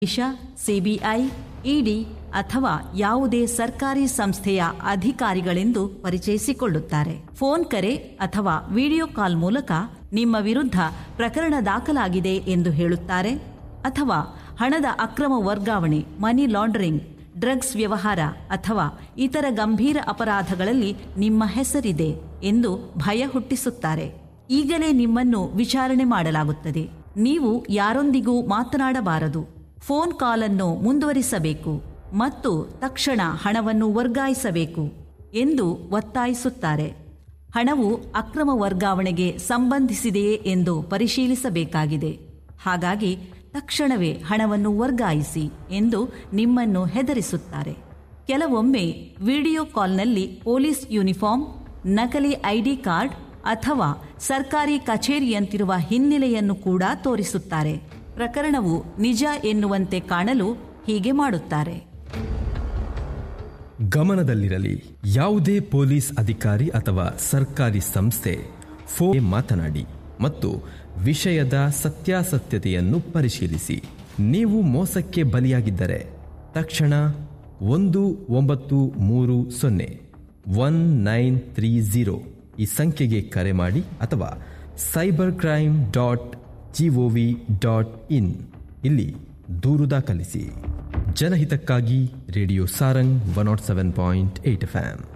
ದೇಶ CBI ED ಅಥವಾ ಯಾವುದೇ ಸರ್ಕಾರಿ ಸಂಸ್ಥೆಯ ಅಧಿಕಾರಿಗಳೆಂದು ಪರಿಚಯಿಸಿಕೊಳ್ಳುತ್ತಾರೆ ಫೋನ್ ಕರೆ ಅಥವಾ ವಿಡಿಯೋ ಕಾಲ್ ಮೂಲಕ ನಿಮ್ಮ ವಿರುದ್ಧ ಪ್ರಕರಣ ದಾಖಲಾಗಿದೆ ಎಂದು ಹೇಳುತ್ತಾರೆ ಅಥವಾ ಹಣದ ಅಕ್ರಮ ವರ್ಗಾವಣೆ ಮನಿ ಲಾಂಡರಿಂಗ್ ಡ್ರಗ್ಸ್ ವ್ಯವಹಾರ ಅಥವಾ ಇತರ ಗಂಭೀರ ಅಪರಾಧಗಳಲ್ಲಿ ನಿಮ್ಮ ಹೆಸರಿದೆ ಎಂದು ಭಯ ಹುಟ್ಟಿಸುತ್ತಾರೆ ಈಗಲೇ ನಿಮ್ಮನ್ನು ವಿಚಾರಣೆ ಮಾಡಲಾಗುತ್ತದೆ ನೀವು ಯಾರೊಂದಿಗೂ ಮಾತನಾಡಬಾರದು ಫೋನ್ ಕಾಲನ್ನು ಮುಂದುವರಿಸಬೇಕು ಮತ್ತು ತಕ್ಷಣ ಹಣವನ್ನು ವರ್ಗಾಯಿಸಬೇಕು ಎಂದು ಒತ್ತಾಯಿಸುತ್ತಾರೆ ಹಣವು ಅಕ್ರಮ ವರ್ಗಾವಣೆಗೆ ಸಂಬಂಧಿಸಿದೆಯೇ ಎಂದು ಪರಿಶೀಲಿಸಬೇಕಾಗಿದೆ ಹಾಗಾಗಿ ತಕ್ಷಣವೇ ಹಣವನ್ನು ವರ್ಗಾಯಿಸಿ ಎಂದು ನಿಮ್ಮನ್ನು ಹೆದರಿಸುತ್ತಾರೆ ಕೆಲವೊಮ್ಮೆ ವಿಡಿಯೋ ಕಾಲ್ನಲ್ಲಿ ಪೊಲೀಸ್ ಯೂನಿಫಾರ್ಮ್ ನಕಲಿ ಐಡಿ ಕಾರ್ಡ್ ಅಥವಾ ಸರ್ಕಾರಿ ಕಚೇರಿಯಂತಿರುವ ಹಿನ್ನೆಲೆಯನ್ನು ಕೂಡ ತೋರಿಸುತ್ತಾರೆ ಪ್ರಕರಣವು ನಿಜ ಎನ್ನುವಂತೆ ಕಾಣಲು ಹೀಗೆ ಮಾಡುತ್ತಾರೆ ಗಮನದಲ್ಲಿರಲಿ ಯಾವುದೇ ಪೊಲೀಸ್ ಅಧಿಕಾರಿ ಅಥವಾ ಸರ್ಕಾರಿ ಸಂಸ್ಥೆ ಫೋನ್ ಮಾತನಾಡಿ ಮತ್ತು ವಿಷಯದ ಸತ್ಯಾಸತ್ಯತೆಯನ್ನು ಪರಿಶೀಲಿಸಿ ನೀವು ಮೋಸಕ್ಕೆ ಬಲಿಯಾಗಿದ್ದರೆ ತಕ್ಷಣ ಒಂದು ಒಂಬತ್ತು ಮೂರು ಸೊನ್ನೆ ಒನ್ ನೈನ್ ತ್ರೀ ಝೀರೋ ಈ ಸಂಖ್ಯೆಗೆ ಕರೆ ಮಾಡಿ ಅಥವಾ cyber crime dot G O V dot in ಇಲ್ಲಿ ದೂರು ದಾಖಲಿಸಿ ಜನಹಿತಕ್ಕಾಗಿ radio Sarang one naught seven point eight F